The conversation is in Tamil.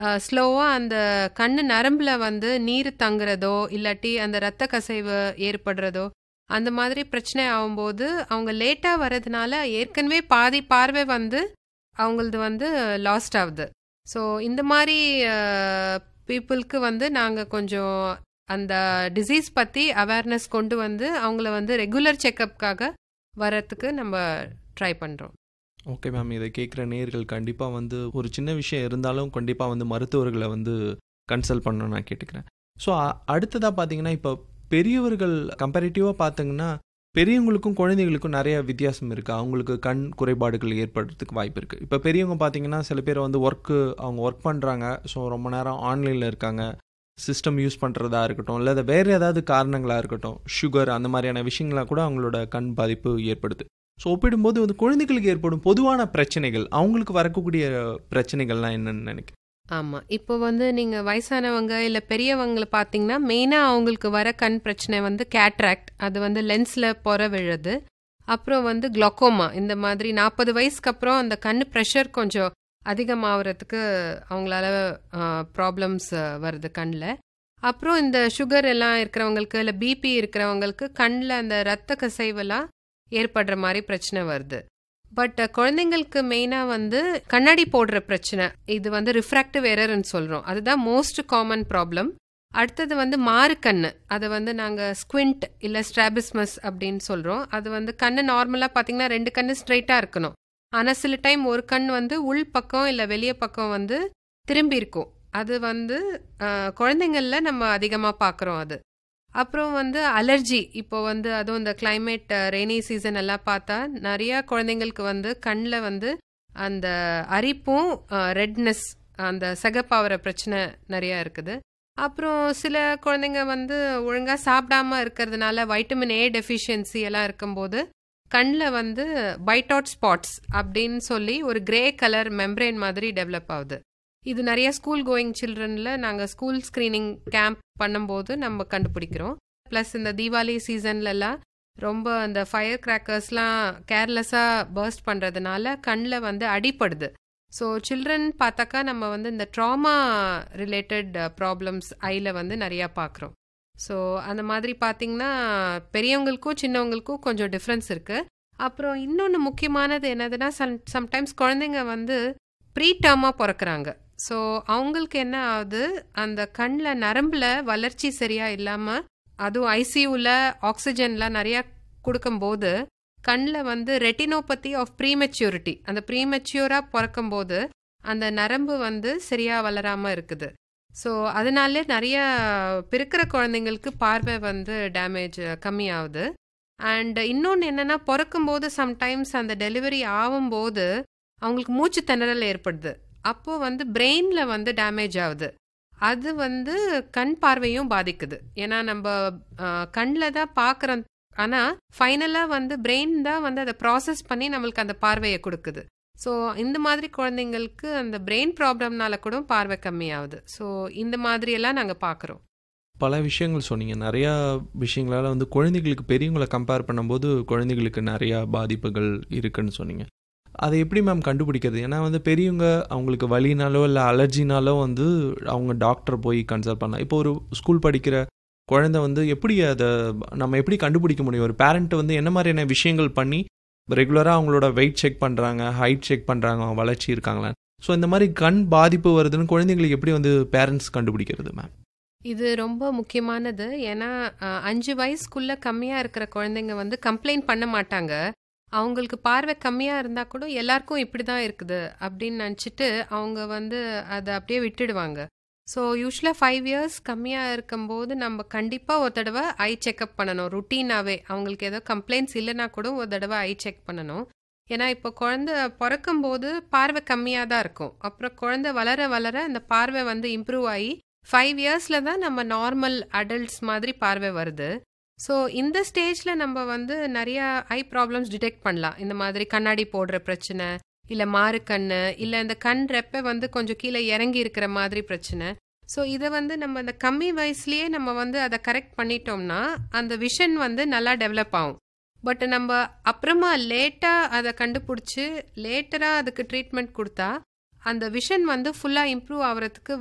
ஸ்லோவாக அந்த கண்ணு நரம்புல வந்து நீர் தங்குறதோ இல்லாட்டி அந்த ரத்த கசைவு ஏற்படுறதோ அந்த மாதிரி பிரச்சனை ஆகும்போது அவங்க லேட்டாக வர்றதுனால ஏற்கனவே பாதி பார்வை வந்து அவங்களது வந்து லாஸ்ட் ஆகுது ஸோ இந்த மாதிரி பீப்புளுக்கு வந்து நாங்கள் கொஞ்சம் அந்த டிசீஸ் பற்றி அவேர்னஸ் கொண்டு வந்து அவங்கள வந்து ரெகுலர் செக்கப்புக்காக வரத்துக்கு நம்ம ட்ரை பண்ணுறோம் ஓகே மேம் இதை கேட்குற நேர்கள் கண்டிப்பாக வந்து ஒரு சின்ன விஷயம் இருந்தாலும் கண்டிப்பாக வந்து மருத்துவர்களை வந்து கன்சல்ட் பண்ணணும்னு நான் கேட்டுக்கிறேன் ஸோ அடுத்ததாக பார்த்தீங்கன்னா இப்போ பெரியவர்கள் கம்பேரிட்டிவாக பார்த்தீங்கன்னா பெரியவங்களுக்கும் குழந்தைகளுக்கும் நிறைய வித்தியாசம் இருக்குது அவங்களுக்கு கண் குறைபாடுகள் ஏற்படுறதுக்கு வாய்ப்பு இருக்குது இப்போ பெரியவங்க பார்த்தீங்கன்னா சில பேர் வந்து ஒர்க்கு அவங்க ஒர்க் பண்ணுறாங்க ஸோ ரொம்ப நேரம் ஆன்லைனில் இருக்காங்க சிஸ்டம் யூஸ் பண்ணுறதா இருக்கட்டும் இல்லை வேறு ஏதாவது காரணங்களாக இருக்கட்டும் சுகர் அந்த மாதிரியான விஷயங்களாக கூட அவங்களோட கண் பாதிப்பு ஏற்படுது ஸோ ஒப்பிடும்போது வந்து குழந்தைகளுக்கு ஏற்படும் பொதுவான பிரச்சனைகள் அவங்களுக்கு வரக்கூடிய பிரச்சனைகள்லாம் என்னன்னு நினைக்கிறேன் ஆமாம் இப்போ வந்து நீங்கள் வயசானவங்க இல்லை பெரியவங்களை பார்த்தீங்கன்னா மெயினாக அவங்களுக்கு வர கண் பிரச்சனை வந்து கேட்ராக்ட் அது வந்து லென்ஸில் பொற விழுது அப்புறம் வந்து குளோக்கோமா இந்த மாதிரி நாற்பது வயசுக்கு அப்புறம் அந்த கண் ப்ரெஷர் கொஞ்சம் அதிகமாகிறதுக்கு அவங்களால ப்ராப்ளம்ஸ் வருது கண்ணில் அப்புறம் இந்த சுகர் எல்லாம் இருக்கிறவங்களுக்கு இல்லை பிபி இருக்கிறவங்களுக்கு கண்ணில் அந்த ரத்த கசைவெல்லாம் ஏற்படுற மாதிரி பிரச்சனை வருது பட் குழந்தைங்களுக்கு மெயினாக வந்து கண்ணாடி போடுற பிரச்சனை இது வந்து ரிஃப்ராக்டிவ் எரர்னு சொல்கிறோம் அதுதான் மோஸ்ட் காமன் ப்ராப்ளம் அடுத்தது வந்து மாறு கண்ணு அதை வந்து நாங்கள் ஸ்குவிண்ட் இல்லை ஸ்ட்ராபிஸ்மஸ் அப்படின்னு சொல்கிறோம் அது வந்து கண்ணு நார்மலாக பார்த்தீங்கன்னா ரெண்டு கண்ணு ஸ்ட்ரைட்டாக இருக்கணும் ஆனால் சில டைம் ஒரு கண் வந்து உள் பக்கம் இல்லை வெளியே பக்கம் வந்து திரும்பி இருக்கும் அது வந்து குழந்தைங்களில் நம்ம அதிகமாக பார்க்குறோம் அது அப்புறம் வந்து அலர்ஜி இப்போ வந்து அதுவும் இந்த கிளைமேட் ரெய்னி சீசன் எல்லாம் பார்த்தா நிறையா குழந்தைங்களுக்கு வந்து கண்ணில் வந்து அந்த அரிப்பும் ரெட்னஸ் அந்த சகப்பாவர பிரச்சனை நிறையா இருக்குது அப்புறம் சில குழந்தைங்க வந்து ஒழுங்காக சாப்பிடாம இருக்கிறதுனால வைட்டமின் ஏ டெஃபிஷியன்சி எல்லாம் இருக்கும்போது கண்ணில் வந்து பைட்டாட் ஸ்பாட்ஸ் அப்படின்னு சொல்லி ஒரு கிரே கலர் மெம்ப்ரெயின் மாதிரி டெவலப் ஆகுது இது நிறைய ஸ்கூல் கோயிங் சில்ட்ரனில் நாங்கள் ஸ்கூல் ஸ்க்ரீனிங் கேம்ப் பண்ணும்போது நம்ம கண்டுபிடிக்கிறோம் ப்ளஸ் இந்த தீபாவளி சீசன்லலாம் ரொம்ப அந்த ஃபயர் கிராக்கர்ஸ்லாம் கேர்லெஸ்ஸாக பர்ஸ்ட் பண்ணுறதுனால கண்ணில் வந்து அடிப்படுது ஸோ சில்ட்ரன் பார்த்தாக்கா நம்ம வந்து இந்த ட்ராமா ரிலேட்டட் ப்ராப்ளம்ஸ் ஐயில் வந்து நிறையா பார்க்குறோம் ஸோ அந்த மாதிரி பார்த்திங்கன்னா பெரியவங்களுக்கும் சின்னவங்களுக்கும் கொஞ்சம் டிஃப்ரென்ஸ் இருக்குது அப்புறம் இன்னொன்று முக்கியமானது என்னதுன்னா சம் சம்டைம்ஸ் குழந்தைங்க வந்து ப்ரீ டேர்மாக பிறக்கிறாங்க ஸோ அவங்களுக்கு என்ன ஆகுது அந்த கண்ணில் நரம்பில் வளர்ச்சி சரியாக இல்லாமல் அதுவும் ஐசியூவில் ஆக்சிஜன்லாம் நிறையா கொடுக்கும்போது கண்ணில் வந்து ரெட்டினோபதி ஆஃப் ப்ரீமெச்சூரிட்டி அந்த ப்ரீமெச்சூராக பிறக்கும்போது அந்த நரம்பு வந்து சரியாக வளராமல் இருக்குது ஸோ அதனாலே நிறைய பிறக்கிற குழந்தைங்களுக்கு பார்வை வந்து டேமேஜ் கம்மியாகுது அண்ட் இன்னொன்று என்னென்னா பிறக்கும்போது சம்டைம்ஸ் அந்த டெலிவரி ஆகும்போது அவங்களுக்கு மூச்சு திணறல் ஏற்படுது அப்போ வந்து பிரெயினில் வந்து டேமேஜ் ஆகுது அது வந்து கண் பார்வையும் பாதிக்குது ஏன்னா நம்ம கண்ணில் தான் பார்க்குறோம் ஆனால் ஃபைனலாக வந்து பிரெயின் தான் வந்து அதை ப்ராசஸ் பண்ணி நம்மளுக்கு அந்த பார்வையை கொடுக்குது ஸோ இந்த மாதிரி குழந்தைங்களுக்கு அந்த பிரெயின் ப்ராப்ளம்னால கூட பார்வை கம்மியாகுது ஸோ இந்த மாதிரியெல்லாம் நாங்கள் பார்க்குறோம் பல விஷயங்கள் சொன்னீங்க நிறையா விஷயங்களால் வந்து குழந்தைகளுக்கு பெரியவங்களை கம்பேர் பண்ணும்போது குழந்தைகளுக்கு நிறையா பாதிப்புகள் இருக்குன்னு சொன்னீங்க அதை எப்படி மேம் கண்டுபிடிக்கிறது ஏன்னா வந்து பெரியவங்க அவங்களுக்கு வலினாலோ இல்லை அலர்ஜினாலோ வந்து அவங்க டாக்டர் போய் கன்சல்ட் பண்ணலாம் இப்போ ஒரு ஸ்கூல் படிக்கிற குழந்தை வந்து எப்படி அதை நம்ம எப்படி கண்டுபிடிக்க முடியும் ஒரு பேரண்ட் வந்து என்ன மாதிரியான விஷயங்கள் பண்ணி ரெகுலராக அவங்களோட வெயிட் செக் பண்ணுறாங்க ஹைட் செக் பண்ணுறாங்க அவங்க வளர்ச்சி இருக்காங்களா ஸோ இந்த மாதிரி கண் பாதிப்பு வருதுன்னு குழந்தைங்களுக்கு எப்படி வந்து பேரண்ட்ஸ் கண்டுபிடிக்கிறது மேம் இது ரொம்ப முக்கியமானது ஏன்னா அஞ்சு வயசுக்குள்ள கம்மியாக இருக்கிற குழந்தைங்க வந்து கம்ப்ளைண்ட் பண்ண மாட்டாங்க அவங்களுக்கு பார்வை கம்மியாக இருந்தால் கூட எல்லாருக்கும் இப்படி தான் இருக்குது அப்படின்னு நினச்சிட்டு அவங்க வந்து அதை அப்படியே விட்டுடுவாங்க ஸோ யூஸ்வலாக ஃபைவ் இயர்ஸ் கம்மியாக இருக்கும்போது நம்ம கண்டிப்பாக ஒரு தடவை ஐ செக்அப் பண்ணணும் ருட்டீனாகவே அவங்களுக்கு ஏதோ கம்ப்ளைண்ட்ஸ் இல்லைனா கூட ஒரு தடவை ஐ செக் பண்ணணும் ஏன்னா இப்போ குழந்த பிறக்கும்போது பார்வை கம்மியாக தான் இருக்கும் அப்புறம் குழந்த வளர வளர அந்த பார்வை வந்து இம்ப்ரூவ் ஆகி ஃபைவ் இயர்ஸில் தான் நம்ம நார்மல் அடல்ட்ஸ் மாதிரி பார்வை வருது ஸோ இந்த ஸ்டேஜில் நம்ம வந்து நிறையா ஐ ப்ராப்ளம்ஸ் டிடெக்ட் பண்ணலாம் இந்த மாதிரி கண்ணாடி போடுற பிரச்சனை இல்லை மாறு கண்ணு இல்லை இந்த கண் ரெப்பை வந்து கொஞ்சம் கீழே இறங்கி இருக்கிற மாதிரி பிரச்சனை ஸோ இதை வந்து நம்ம இந்த கம்மி வயசுலேயே நம்ம வந்து அதை கரெக்ட் பண்ணிட்டோம்னா அந்த விஷன் வந்து நல்லா டெவலப் ஆகும் பட் நம்ம அப்புறமா லேட்டாக அதை கண்டுபிடிச்சி லேட்டராக அதுக்கு ட்ரீட்மெண்ட் கொடுத்தா அந்த விஷன் வந்து ஃபுல்லாக இம்ப்ரூவ் ஆகிறதுக்கு